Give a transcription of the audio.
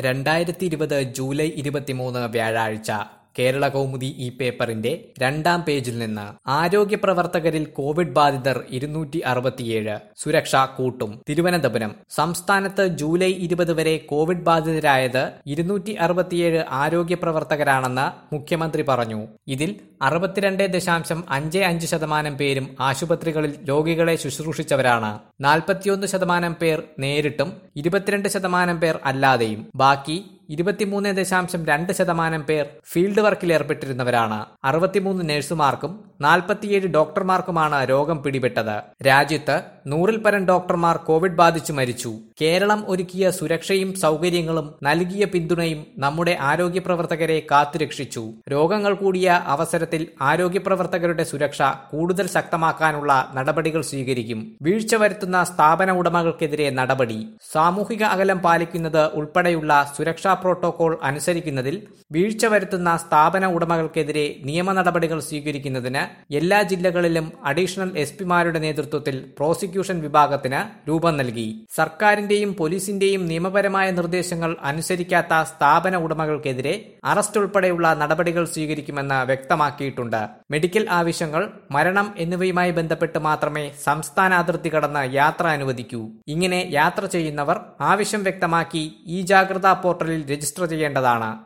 രണ്ടായിരത്തി ഇരുപത് ജൂലൈ ഇരുപത്തിമൂന്ന് വ്യാഴാഴ്ച കേരള കൗമുദി ഈ പേപ്പറിന്റെ രണ്ടാം പേജിൽ നിന്ന് ആരോഗ്യ പ്രവർത്തകരിൽ കോവിഡ് ബാധിതർ ഇരുന്നൂറ്റി അറുപത്തിയേഴ് സുരക്ഷ കൂട്ടും തിരുവനന്തപുരം സംസ്ഥാനത്ത് ജൂലൈ ഇരുപത് വരെ കോവിഡ് ബാധിതരായത് ഇരുന്നൂറ്റി അറുപത്തിയേഴ് ആരോഗ്യ പ്രവർത്തകരാണെന്ന് മുഖ്യമന്ത്രി പറഞ്ഞു ഇതിൽ അറുപത്തിരണ്ട് ദശാംശം അഞ്ച് അഞ്ച് ശതമാനം പേരും ആശുപത്രികളിൽ രോഗികളെ ശുശ്രൂഷിച്ചവരാണ് നാൽപ്പത്തിയൊന്ന് ശതമാനം പേർ നേരിട്ടും ഇരുപത്തിരണ്ട് ശതമാനം പേർ അല്ലാതെയും ബാക്കി ഇരുപത്തിമൂന്ന് ദശാംശം രണ്ട് ശതമാനം പേർ ഫീൽഡ് വർക്കിൽ ഏർപ്പെട്ടിരുന്നവരാണ് അറുപത്തിമൂന്ന് നഴ്സുമാർക്കും നാൽപ്പത്തിയേഴ് ഡോക്ടർമാർക്കുമാണ് രോഗം പിടിപെട്ടത് രാജ്യത്ത് നൂറിൽ പരം ഡോക്ടർമാർ കോവിഡ് ബാധിച്ചു മരിച്ചു കേരളം ഒരുക്കിയ സുരക്ഷയും സൗകര്യങ്ങളും നൽകിയ പിന്തുണയും നമ്മുടെ ആരോഗ്യ പ്രവർത്തകരെ കാത്തുരക്ഷിച്ചു രോഗങ്ങൾ കൂടിയ അവസരത്തിൽ ആരോഗ്യ പ്രവർത്തകരുടെ സുരക്ഷ കൂടുതൽ ശക്തമാക്കാനുള്ള നടപടികൾ സ്വീകരിക്കും വീഴ്ച വരുത്തുന്ന സ്ഥാപന ഉടമകൾക്കെതിരെ നടപടി സാമൂഹിക അകലം പാലിക്കുന്നത് ഉൾപ്പെടെയുള്ള സുരക്ഷാ പ്രോട്ടോകോൾ അനുസരിക്കുന്നതിൽ വീഴ്ച വരുത്തുന്ന സ്ഥാപന ഉടമകൾക്കെതിരെ നിയമ നടപടികൾ സ്വീകരിക്കുന്നതിന് എല്ലാ ജില്ലകളിലും അഡീഷണൽ എസ് പിമാരുടെ നേതൃത്വത്തിൽ പ്രോസിക്യൂഷൻ വിഭാഗത്തിന് രൂപം നൽകി സർക്കാരിന്റെയും പോലീസിന്റെയും നിയമപരമായ നിർദ്ദേശങ്ങൾ അനുസരിക്കാത്ത സ്ഥാപന ഉടമകൾക്കെതിരെ അറസ്റ്റ് ഉൾപ്പെടെയുള്ള നടപടികൾ സ്വീകരിക്കുമെന്ന് വ്യക്തമാക്കിയിട്ടുണ്ട് മെഡിക്കൽ ആവശ്യങ്ങൾ മരണം എന്നിവയുമായി ബന്ധപ്പെട്ട് മാത്രമേ സംസ്ഥാന അതിർത്തി കടന്ന് യാത്ര അനുവദിക്കൂ ഇങ്ങനെ യാത്ര ചെയ്യുന്നവർ ആവശ്യം വ്യക്തമാക്കി ഈ ജാഗ്രതാ പോർട്ടലിൽ രജിസ്റ്റർ ചെയ്യേണ്ടതാണ്